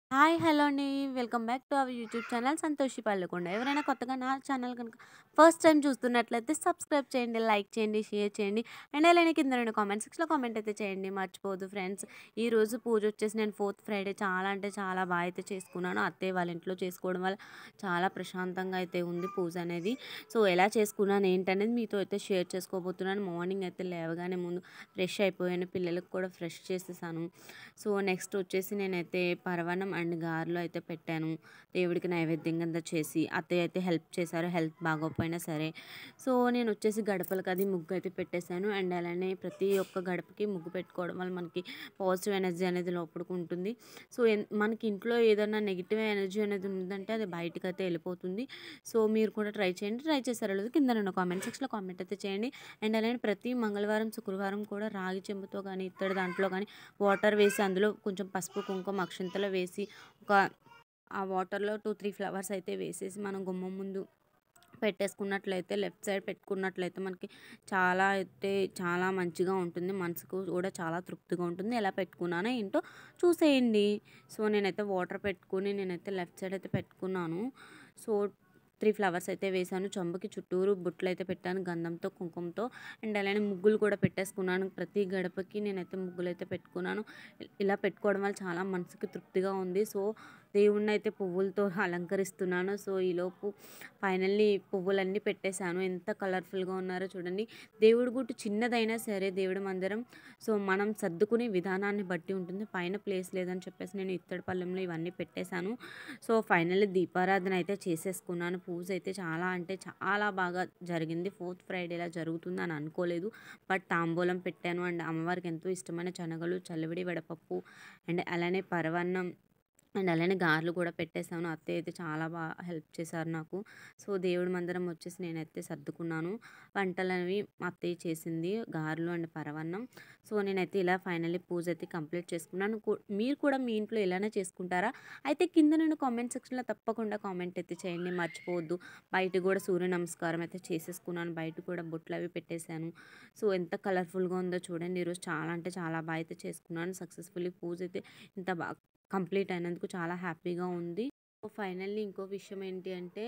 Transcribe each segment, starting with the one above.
Hi! Hello అండి. Welcome back to our YouTube channel Santoshi Pallekonda. ఎవరైనా కొత్తగా నా ఛానల్ కనుక ఫస్ట్ టైమ్ చూస్తున్నట్లయితే సబ్స్క్రైబ్ చేయండి, లైక్ చేయండి, షేర్ చేయండి. అండ్ అలానే కింద రెండు కామెంట్ సెక్షన్‌లో కామెంట్ అయితే చేయండి. మర్చిపోవద్దు ఫ్రెండ్స్. ఈరోజు పూజ వచ్చేసి నేను ఫోర్త్ ఫ్రైడే చాలా అంటే చాలా బాగా అయితే చేసుకున్నాను. అత్తయ్య వాళ్ళ ఇంట్లో చేసుకోవడం వల్ల చాలా ప్రశాంతంగా అయితే ఉంది పూజ అనేది. సో, ఎలా చేసుకున్నాను ఏంటనేది మీతో అయితే షేర్ చేసుకోబోతున్నాను. మార్నింగ్ అయితే లేవగానే ముందు ఫ్రెష్ అయిపోయాను. పిల్లలకి కూడా ఫ్రెష్ చేసేసాను. సో, నెక్స్ట్ వచ్చేసి నేనైతే పరమాన్నం అండ్ గారెలు అయితే పెట్టాను. దేవుడికి నైవేద్యం కింద చేసి అత్తయ్య అయితే హెల్ప్ చేశారు. హెల్త్ బాగోకపోయినా సరే. సో, నేను వచ్చేసి గడపలకి అది ముగ్గు అయితే పెట్టేశాను. అండ్ అలానే ప్రతి ఒక్క గడపకి ముగ్గు పెట్టుకోవడం వల్ల మనకి పాజిటివ్ ఎనర్జీ అనేది లోపలికి ఉంటుంది. సో, ఎన్ మనకి ఇంట్లో ఏదైనా నెగెటివ్ ఎనర్జీ అనేది ఉందంటే అది బయటకైతే వెళ్ళిపోతుంది. సో, మీరు కూడా ట్రై చేయండి. ట్రై చేశారో లేదో కింద రెండు కామెంట్ సెక్షన్‌లో కామెంట్ అయితే చేయండి. అండ్ అలానే ప్రతి మంగళవారం, శుక్రవారం కూడా రాగి చెంబుతో కానీ, ఇత్తడి దాంట్లో కానీ వాటర్ వేసి అందులో కొంచెం పసుపు, కుంకుమ, అక్షింతలు వేసి ఒక ఆ వాటర్‌లో 2, 3 ఫ్లవర్స్ అయితే వేసేసి మనం గుమ్మం ముందు పెట్టేసుకున్నట్లయితే లెఫ్ట్ సైడ్ పెట్టుకున్నట్లయితే మనకి చాలా అయితే చాలా మంచిగా ఉంటుంది. మనసుకు కూడా చాలా తృప్తిగా ఉంటుంది. ఎలా పెట్టుకున్నానో ఏంటో చూసేయండి. సో, నేనైతే వాటర్ పెట్టుకొని నేనైతే లెఫ్ట్ సైడ్ అయితే పెట్టుకున్నాను. సో, 3 ఫ్లవర్స్ అయితే వేశాను. చెంబుకి చుట్టూరు బొట్లయితే పెట్టాను గంధంతో, కుంకుమతో. అండ్ అలానే ముగ్గులు కూడా పెట్టేసుకున్నాను. ప్రతి గడపకి నేనైతే ముగ్గులైతే పెట్టుకున్నాను. ఇలా పెట్టుకోవడం వల్ల చాలా మనసుకి తృప్తిగా ఉంది. సో, దేవుడినైతే పువ్వులతో అలంకరిస్తున్నాను. సో, ఈలోపు ఫైనల్లీ పువ్వులన్నీ పెట్టేశాను. ఎంత కలర్‌ఫుల్‌గా ఉన్నారో చూడండి. దేవుడి గుడి చిన్నదైనా సరే దేవుడి మందిరం సో, మనం సర్దుకునే విధానాన్ని బట్టి ఉంటుంది. పైన ప్లేస్ లేదని చెప్పేసి నేను ఇత్తడి పళ్ళెంలో ఇవన్నీ పెట్టేశాను. సో, ఫైనల్లీ దీపారాధన అయితే చేసేసుకున్నాను. పూజ అయితే చాలా అంటే చాలా బాగా జరిగింది. ఫోర్త్ ఫ్రైడేలా జరుగుతుందని అనుకోలేదు. బట్ తాంబూలం పెట్టాను. అండ్ అమ్మవారికి ఎంతో ఇష్టమైన శనగలు, చలివిడి వడపప్పు అండ్ అలానే పరమాన్నం అండ్ అలానే గారెలు కూడా పెట్టేశాను. అత్తయ్య అయితే చాలా బాగా హెల్ప్ చేశారు నాకు. సో, దేవుడి మందిరం వచ్చేసి నేనైతే సర్దుకున్నాను. వంటలనేవి మా అత్తయ్య చేసింది. గారెలు అండ్ పరమాన్నం. సో, నేనైతే ఇలా ఫైనల్లీ పూజ అయితే కంప్లీట్ చేసుకున్నాను. కు మీరు కూడా మీ ఇంట్లో ఇలానే చేసుకుంటారా? అయితే కింద నేను కామెంట్ సెక్షన్‌లో తప్పకుండా కామెంట్ అయితే చేయండి. మర్చిపోవద్దు. బయట కూడా సూర్య నమస్కారం అయితే చేసేసుకున్నాను. బయట కూడా బొట్లవి పెట్టేశాను. సో, ఎంత కలర్‌ఫుల్‌గా ఉందో చూడండి. ఈరోజు చాలా అంటే చాలా బాగా అయితే చేసుకున్నాను. సక్సెస్‌ఫుల్లీ పూజ అయితే ఇంత బాగా కంప్లీట్ అయినందుకు చాలా హ్యాపీగా ఉంది. సో, ఫైనల్లీ ఇంకో విషయం ఏంటి అంటే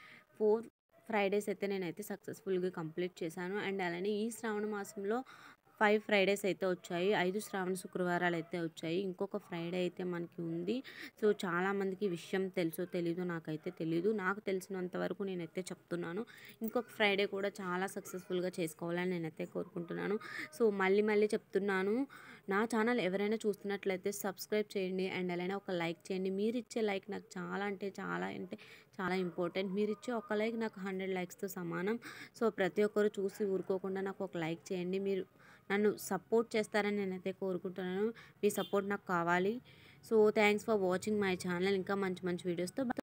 4 ఫ్రైడేస్ అయితే నేనైతే సక్సెస్‌ఫుల్‌గా కంప్లీట్ చేశాను. అండ్ అలానే ఈ శ్రావణ మాసంలో 5 ఫ్రైడేస్ అయితే వచ్చాయి. 5 శ్రావణ శుక్రవారాలు అయితే వచ్చాయి. ఇంకొక ఫ్రైడే అయితే మనకి ఉంది. సో, చాలామందికి ఈ విషయం తెలుసో తెలీదో నాకైతే తెలీదు. నాకు తెలిసినంత వరకు నేనైతే చెప్తున్నాను. ఇంకొక ఫ్రైడే కూడా చాలా సక్సెస్‌ఫుల్‌గా చేసుకోవాలని నేనైతే కోరుకుంటున్నాను. సో, మళ్ళీ మళ్ళీ చెప్తున్నాను. నా ఛానల్ ఎవరైనా చూస్తున్నట్లయితే సబ్స్క్రైబ్ చేయండి. అండ్ అలానే ఒక లైక్ చేయండి. మీరిచ్చే లైక్ నాకు చాలా అంటే చాలా అంటే చాలా ఇంపార్టెంట్. మీరిచ్చే ఒక లైక్ నాకు 100 లైక్స్‌తో సమానం. సో, ప్రతి ఒక్కరు చూసి ఊరుకోకుండా నాకు ఒక లైక్ చేయండి. మీరు నన్ను సపోర్ట్ చేస్తారని నేనైతే కోరుకుంటున్నాను. మీ సపోర్ట్ నాకు కావాలి. So, thanks for watching my channel. ఇంకా మంచి మంచి వీడియోస్‌తో